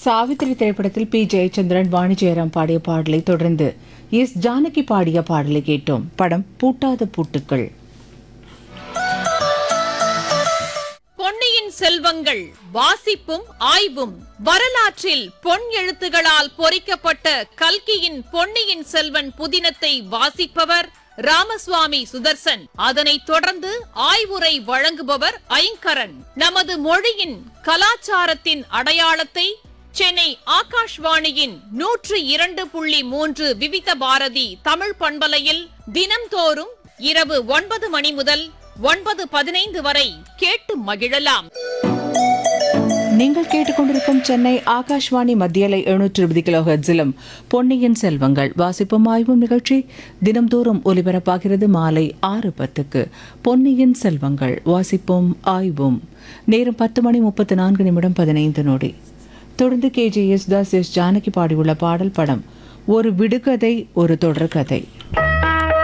சாவித்திரி திரைப்படத்தில் பி ஜெயச்சந்திரன் வாணி ஜெயராம் பாடிய பாடலை தொடர்ந்து எஸ் ஜானகி பாடிய பாடலை கேட்டோம் படம் பூட்டாத பூட்டுக்கள் பொன்னியின் செல்வங்கள் வாசிப்பும் ஆய்வும் வரலாற்றில் பொன் எழுத்துகளால் பொறிக்கப்பட்ட கல்கியின் பொன்னியின் செல்வன் புதினத்தை வாசிப்பவர் ராமசுவாமி சுதர்சன் அதனைத் தொடர்ந்து ஆய்வுரை வழங்குபவர் ஐங்கரன் நமது மொழியின் கலாச்சாரத்தின் அடையாளத்தை சென்னை ஆகாஷ்வாணியின் நூற்று இரண்டு புள்ளி மூன்று விவித பாரதி தமிழ் பண்பலையில் தினம்தோறும் இரவு ஒன்பது மணி முதல் ஒன்பது பதினைந்து வரை கேட்டு மகிழலாம் நீங்கள் கேட்டுக்கொண்டிருக்கும் சென்னை ஆகாஷ்வாணி மத்தியலை எழுநூற்று இருபது கிலோ ஹெர்ட்ஸிலும் பொன்னியின் செல்வங்கள் வாசிப்பும் ஆய்வும் நிகழ்ச்சி தினம்தோறும் ஒலிபரப்பாகிறது மாலை ஆறு பத்துக்கு பொன்னியின் செல்வங்கள் வாசிப்பும் ஆய்வும் நேரம் பத்து மணி முப்பத்து நான்கு நிமிடம் பதினைந்து நொடி தொடர்ந்து K J Yesudas S Janaki பாடியுள்ள பாடல் படம் ஒரு விடுகதை ஒரு தொடர்கதை